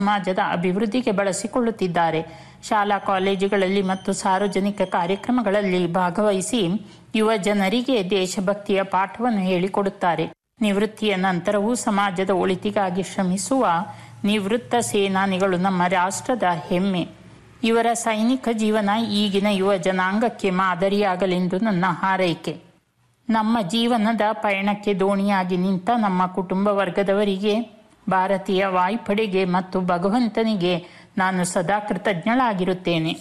ಸಮಾಜದ ಅಭಿವೃದ್ಧಿಗೆ ಬಳಸಿಕೊಳ್ಳುತ್ತಿದ್ದಾರೆ ಶಾಲಾ ಕಾಲೇಜುಗಳಲ್ಲಿ ಮತ್ತು ಸಾರ್ವಜನಿಕ ಕಾರ್ಯಕ್ರಮಗಳಲ್ಲಿ ಭಾಗವಹಿಸಿ ಯುವ ಜನರಿಗೆ ದೇಶಭಕ್ತಿಯ ಪಾಠವನ್ನು ಹೇಳಿಕೊಡುತ್ತಾರೆ ನಿವೃತ್ತಿಯ ನಂತರವೂ ಸಮಾಜದ ಒಳಿತಿಗಾಗಿ ಶ್ರಮಿಸುವ ನಿವೃತ್ತ ಸೇನಾನಿಗಳು ನಮ್ಮ ರಾಷ್ಟ್ರದ ಹೆಮ್ಮೆ ಇವರ ಸೈನಿಕ ಜೀವನ ಈಗಿನ ಯುವ ಜನಾಂಗಕ್ಕೆ ಮಾದರಿಯಾಗಲೆಂದು ನನ್ನ ಹಾರೈಕೆ ನಮ್ಮ ಜೀವನದ ಪಯಣಕ್ಕೆ ದೋಣಿಯಾಗಿ ನಿಂತ ನಮ್ಮ ಕುಟುಂಬ ವರ್ಗದವರಿಗೆ ಭಾರತೀಯ ವಾಯುಪಡೆಗೆ ಮತ್ತು ಭಗವಂತನಿಗೆ ನಾನು ಸದಾ ಕೃತಜ್ಞಳಾಗಿರುತ್ತೇನೆ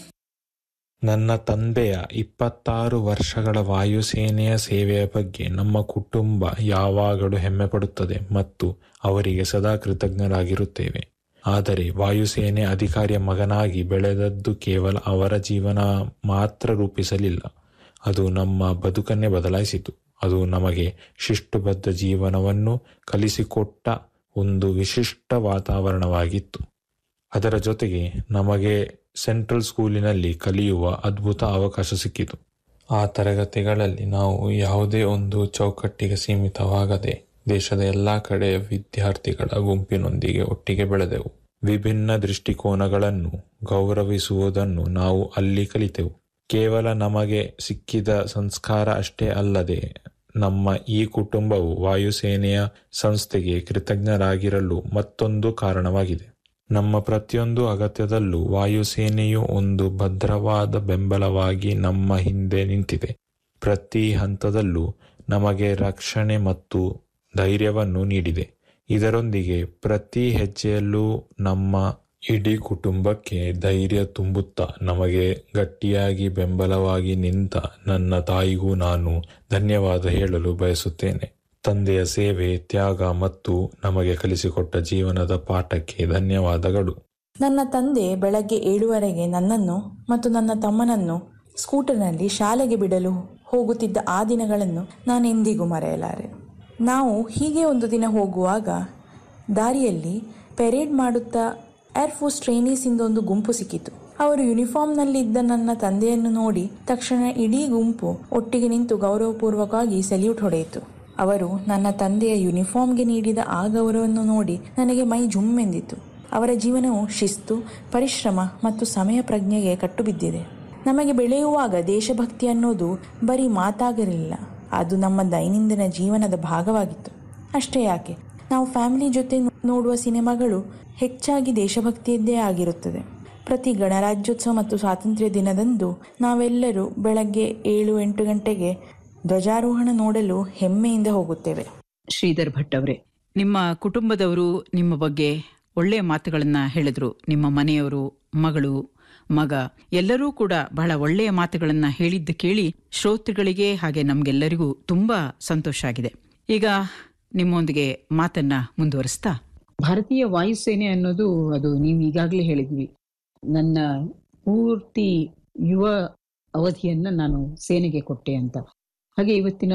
ನನ್ನ ತಂದೆಯ ಇಪ್ಪತ್ತಾರು ವರ್ಷಗಳ ವಾಯುಸೇನೆಯ ಸೇವೆಯ ಬಗ್ಗೆ ನಮ್ಮ ಕುಟುಂಬ ಯಾವಾಗಲೂ ಹೆಮ್ಮೆ ಪಡುತ್ತದೆ ಮತ್ತು ಅವರಿಗೆ ಸದಾ ಕೃತಜ್ಞರಾಗಿರುತ್ತೇವೆ ಆದರೆ ವಾಯುಸೇನೆ ಅಧಿಕಾರಿಯ ಮಗನಾಗಿ ಬೆಳೆದದ್ದು ಕೇವಲ ಅವರ ಜೀವನ ಮಾತ್ರ ರೂಪಿಸಲಿಲ್ಲ ಅದು ನಮ್ಮ ಬದುಕನ್ನೇ ಬದಲಾಯಿಸಿತು ಅದು ನಮಗೆ ಶಿಷ್ಟುಬದ್ಧ ಜೀವನವನ್ನು ಕಲಿಸಿಕೊಟ್ಟ ಒಂದು ವಿಶಿಷ್ಟ ವಾತಾವರಣವಾಗಿತ್ತು ಅದರ ಜೊತೆಗೆ ನಮಗೆ ಸೆಂಟ್ರಲ್ ಸ್ಕೂಲಿನಲ್ಲಿ ಕಲಿಯುವ ಅದ್ಭುತ ಅವಕಾಶ ಸಿಕ್ಕಿತು ಆ ತರಗತಿಗಳಲ್ಲಿ ನಾವು ಯಾವುದೇ ಒಂದು ಚೌಕಟ್ಟಿಗೆ ಸೀಮಿತವಾಗದೆ ದೇಶದ ಎಲ್ಲ ಕಡೆಯ ವಿದ್ಯಾರ್ಥಿಗಳ ಗುಂಪಿನೊಂದಿಗೆ ಒಟ್ಟಿಗೆ ಬೆಳೆದೆವು ವಿಭಿನ್ನ ದೃಷ್ಟಿಕೋನಗಳನ್ನು ಗೌರವಿಸುವುದನ್ನು ನಾವು ಅಲ್ಲಿ ಕಲಿತೆವು ಕೇವಲ ನಮಗೆ ಸಿಕ್ಕಿದ ಸಂಸ್ಕಾರ ಅಷ್ಟೇ ಅಲ್ಲದೆ ನಮ್ಮ ಈ ಕುಟುಂಬವು ವಾಯುಸೇನೆಯ ಸಂಸ್ಥೆಗೆ ಕೃತಜ್ಞರಾಗಿರಲು ಮತ್ತೊಂದು ಕಾರಣವಾಗಿದೆ ನಮ್ಮ ಪ್ರತಿಯೊಂದು ಅಗತ್ಯದಲ್ಲೂ ವಾಯುಸೇನೆಯು ಒಂದು ಭದ್ರವಾದ ಬೆಂಬಲವಾಗಿ ನಮ್ಮ ಹಿಂದೆ ನಿಂತಿದೆ ಪ್ರತಿ ಹಂತದಲ್ಲೂ ನಮಗೆ ರಕ್ಷಣೆ ಮತ್ತು ಧೈರ್ಯವನ್ನು ನೀಡಿದೆ ಇದರೊಂದಿಗೆ ಪ್ರತಿ ಹೆಜ್ಜೆಯಲ್ಲೂ ನಮ್ಮ ಇಡೀ ಕುಟುಂಬಕ್ಕೆ ಧೈರ್ಯ ತುಂಬುತ್ತಾ ನಮಗೆ ಗಟ್ಟಿಯಾಗಿ ಬೆಂಬಲವಾಗಿ ನಿಂತ ನನ್ನ ತಾಯಿಗೂ ನಾನು ಧನ್ಯವಾದ ಹೇಳಲು ಬಯಸುತ್ತೇನೆ ತಂದೆಯ ಸೇವೆ ತ್ಯಾಗ ಮತ್ತು ನಮಗೆ ಕಲಿಸಿಕೊಟ್ಟ ಜೀವನದ ಪಾಠಕ್ಕೆ ಧನ್ಯವಾದಗಳು ನನ್ನ ತಂದೆ ಬೆಳಗ್ಗೆ ಏಳುವರೆಗೆ ನನ್ನನ್ನು ಮತ್ತು ನನ್ನ ತಮ್ಮನನ್ನು ಸ್ಕೂಟರ್ನಲ್ಲಿ ಶಾಲೆಗೆ ಬಿಡಲು ಹೋಗುತ್ತಿದ್ದ ಆ ದಿನಗಳನ್ನು ನಾನು ಎಂದಿಗೂ ಮರೆಯಲಾರೆ ನಾವು ಹೀಗೆ ಒಂದು ದಿನ ಹೋಗುವಾಗ ದಾರಿಯಲ್ಲಿ ಪೆರೇಡ್ ಮಾಡುತ್ತಾ ಏರ್ಫೋರ್ಸ್ ಟ್ರೈನೀಸಿಂದ ಒಂದು ಗುಂಪು ಸಿಕ್ಕಿತು ಅವರು ಯೂನಿಫಾರ್ಮ್ನಲ್ಲಿದ್ದ ನನ್ನ ತಂದೆಯನ್ನು ನೋಡಿ ತಕ್ಷಣ ಇಡೀ ಗುಂಪು ಒಟ್ಟಿಗೆ ನಿಂತು ಗೌರವಪೂರ್ವಕವಾಗಿ ಸಲ್ಯೂಟ್ ಹೊಡೆಯಿತು ಅವರು ನನ್ನ ತಂದೆಯ ಯೂನಿಫಾರ್ಮ್ಗೆ ನೀಡಿದ ಆ ಗೌರವವನ್ನು ನೋಡಿ ನನಗೆ ಮೈ ಜುಮ್ಮೆಂದಿತು ಅವರ ಜೀವನವು ಶಿಸ್ತು ಪರಿಶ್ರಮ ಮತ್ತು ಸಮಯ ಪ್ರಜ್ಞೆಗೆ ಕಟ್ಟುಬಿದ್ದಿದೆ ನಮಗೆ ಬೆಳೆಯುವಾಗ ದೇಶಭಕ್ತಿ ಅನ್ನೋದು ಬರೀ ಮಾತಾಗಿರಲಿಲ್ಲ ಅದು ನಮ್ಮ ದೈನಂದಿನ ಜೀವನದ ಭಾಗವಾಗಿತ್ತು ಅಷ್ಟೇ ಯಾಕೆ ನಾವು ಫ್ಯಾಮಿಲಿ ಜೊತೆ ನೋಡುವ ಸಿನಿಮಾಗಳು ಹೆಚ್ಚಾಗಿ ದೇಶಭಕ್ತಿಯದ್ದೇ ಆಗಿರುತ್ತದೆ ಪ್ರತಿ ಗಣರಾಜ್ಯೋತ್ಸವ ಮತ್ತು ಸ್ವಾತಂತ್ರ್ಯ ದಿನದಂದು ನಾವೆಲ್ಲರೂ ಬೆಳಗ್ಗೆ ಏಳು ಎಂಟು ಗಂಟೆಗೆ ಧ್ವಜಾರೋಹಣ ನೋಡಲು ಹೆಮ್ಮೆಯಿಂದ ಹೋಗುತ್ತೇವೆ ಶ್ರೀಧರ್ ಭಟ್ ಅವರೇ ನಿಮ್ಮ ಕುಟುಂಬದವರು ನಿಮ್ಮ ಬಗ್ಗೆ ಒಳ್ಳೆಯ ಮಾತುಗಳನ್ನ ಹೇಳಿದ್ರು ನಿಮ್ಮ ಮನೆಯವರು ಮಗಳು ಮಗ ಎಲ್ಲರೂ ಕೂಡ ಬಹಳ ಒಳ್ಳೆಯ ಮಾತುಗಳನ್ನ ಹೇಳಿದ್ದು ಕೇಳಿ ಶ್ರೋತೃಗಳಿಗೆ ಹಾಗೆ ನಮ್ಗೆಲ್ಲರಿಗೂ ತುಂಬಾ ಸಂತೋಷ ಆಗಿದೆ ಈಗ ನಿಮ್ಮೊಂದಿಗೆ ಮಾತನ್ನ ಮುಂದುವರಿಸ್ತಾ ಭಾರತೀಯ ವಾಯುಸೇನೆ ಅನ್ನೋದು ಅದು ನೀವು ಈಗಾಗಲೇ ಹೇಳಿದ್ವಿ ನನ್ನ ಪೂರ್ತಿ ಯುವ ಅವಧಿಯನ್ನ ನಾನು ಸೇನೆಗೆ ಕೊಟ್ಟೆ ಅಂತ ಹಾಗೆ ಇವತ್ತಿನ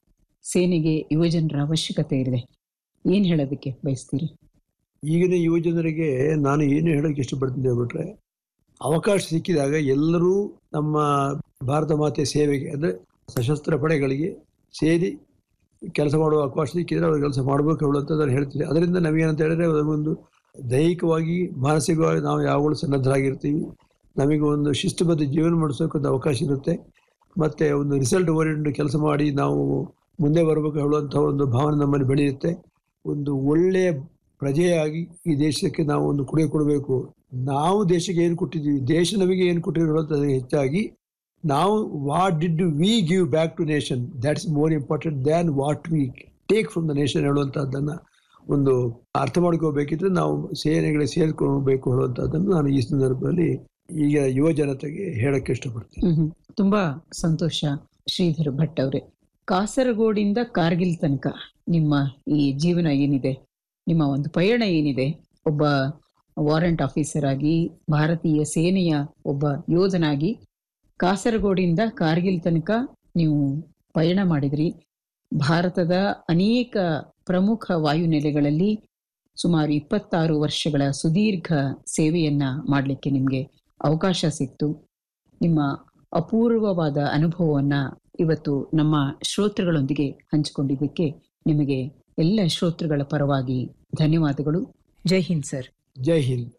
ಸೇನೆಗೆ ಯುವಜನರ ಅವಶ್ಯಕತೆ ಇದೆ ಏನ್ ಹೇಳೋದಕ್ಕೆ ಬಯಸ್ತೀರಿ ಈಗಿನ ಯುವ ಜನರಿಗೆ ನಾನು ಏನು ಹೇಳೋಕೆ ಇಷ್ಟಪಡ್ತೀನಿ ಹೇಳ್ಬಿಟ್ರೆ ಅವಕಾಶ ಸಿಕ್ಕಿದಾಗ ಎಲ್ಲರೂ ನಮ್ಮ ಭಾರತ ಮಾತೆ ಸೇವೆಗೆ ಅಂದರೆ ಸಶಸ್ತ್ರ ಪಡೆಗಳಿಗೆ ಸೇರಿ ಕೆಲಸ ಮಾಡುವ ಅವಕಾಶ ಸಿಕ್ಕಿದ್ರೆ ಅವ್ರು ಕೆಲಸ ಮಾಡಬೇಕು ಹೇಳುವಂಥದ್ದು ಹೇಳ್ತೀನಿ ಅದರಿಂದ ನಮಗೇನಂತ ಹೇಳಿದ್ರೆ ಒಂದು ದೈಹಿಕವಾಗಿ ಮಾನಸಿಕವಾಗಿ ನಾವು ಯಾವಾಗಲೂ ಸನ್ನದ್ಧರಾಗಿರ್ತೀವಿ ನಮಗೆ ಒಂದು ಶಿಸ್ತುಬದ್ಧ ಜೀವನ ನಡೆಸೋಕೆ ಒಂದು ಅವಕಾಶ ಇರುತ್ತೆ ಮತ್ತು ಒಂದು ರಿಸಲ್ಟ್ ಓರಿಯೆಂಟ್ ಕೆಲಸ ಮಾಡಿ ನಾವು ಮುಂದೆ ಬರಬೇಕು ಹೇಳುವಂಥ ಒಂದು ಭಾವನೆ ನಮ್ಮಲ್ಲಿ ಬೆಳೆಯುತ್ತೆ ಒಂದು ಒಳ್ಳೆಯ ಪ್ರಜೆಯಾಗಿ ಈ ದೇಶಕ್ಕೆ ನಾವು ಒಂದು ಕೊಡುಗೆ ಕೊಡಬೇಕು ನಾವು ದೇಶಕ್ಕೆ ಏನು ಕೊಟ್ಟಿದ್ದೀವಿ ದೇಶ ನಮಗೆ ಏನು ಕೊಟ್ಟಿರೋದು ಹೆಚ್ಚಾಗಿ ನಾವು what did we give back to nation that's more important than what we take from the nation ಹೇಳುವಂಥದ್ದನ್ನು ಒಂದು ಅರ್ಥ ಮಾಡ್ಕೋಬೇಕಿದ್ರೆ ನಾವು ಸೇನೆಗಳಿಗೆ ಸೇರ್ಕೊಳ್ಬೇಕು ಹೇಳುವಂಥದ್ದನ್ನು ನಾನು ಈ ಸಂದರ್ಭದಲ್ಲಿ ಈಗ ಯುವ ಜನತೆಗೆ ಹೇಳಕ್ಕೆ ಇಷ್ಟಪಡ್ತೀನಿ ಹ್ಮ್ ತುಂಬಾ ಸಂತೋಷ ಶ್ರೀಧರ್ ಭಟ್ ಅವರೇ ಕಾಸರಗೋಡಿಂದ ಕಾರ್ಗಿಲ್ ತನಕ ನಿಮ್ಮ ಈ ಜೀವನ ಏನಿದೆ ನಿಮ್ಮ ಒಂದು ಪಯಣ ಏನಿದೆ ಒಬ್ಬ ವಾರೆಂಟ್ ಆಫೀಸರ್ ಆಗಿ ಭಾರತೀಯ ಸೇನೆಯ ಒಬ್ಬ ಯೋಧನಾಗಿ ಕಾಸರಗೋಡಿಂದ ಕಾರ್ಗಿಲ್ ತನಕ ನೀವು ಪಯಣ ಮಾಡಿದ್ರಿ ಭಾರತದ ಅನೇಕ ಪ್ರಮುಖ ವಾಯುನೆಲೆಗಳಲ್ಲಿ ಸುಮಾರು ಇಪ್ಪತ್ತಾರು ವರ್ಷಗಳ ಸುದೀರ್ಘ ಸೇವೆಯನ್ನ ಮಾಡಲಿಕ್ಕೆ ನಿಮಗೆ ಅವಕಾಶ ಸಿಕ್ತು ನಿಮ್ಮ ಅಪೂರ್ವವಾದ ಅನುಭವವನ್ನ ಇವತ್ತು ನಮ್ಮ ಶ್ರೋತೃಗಳೊಂದಿಗೆ ಹಂಚಿಕೊಂಡಿದ್ದಕ್ಕೆ ನಿಮಗೆ ಎಲ್ಲ ಶ್ರೋತೃಗಳ ಪರವಾಗಿ ಧನ್ಯವಾದಗಳು ಜೈ ಹಿಂದ್ ಸರ್ ಜೈ ಹಿಂದ್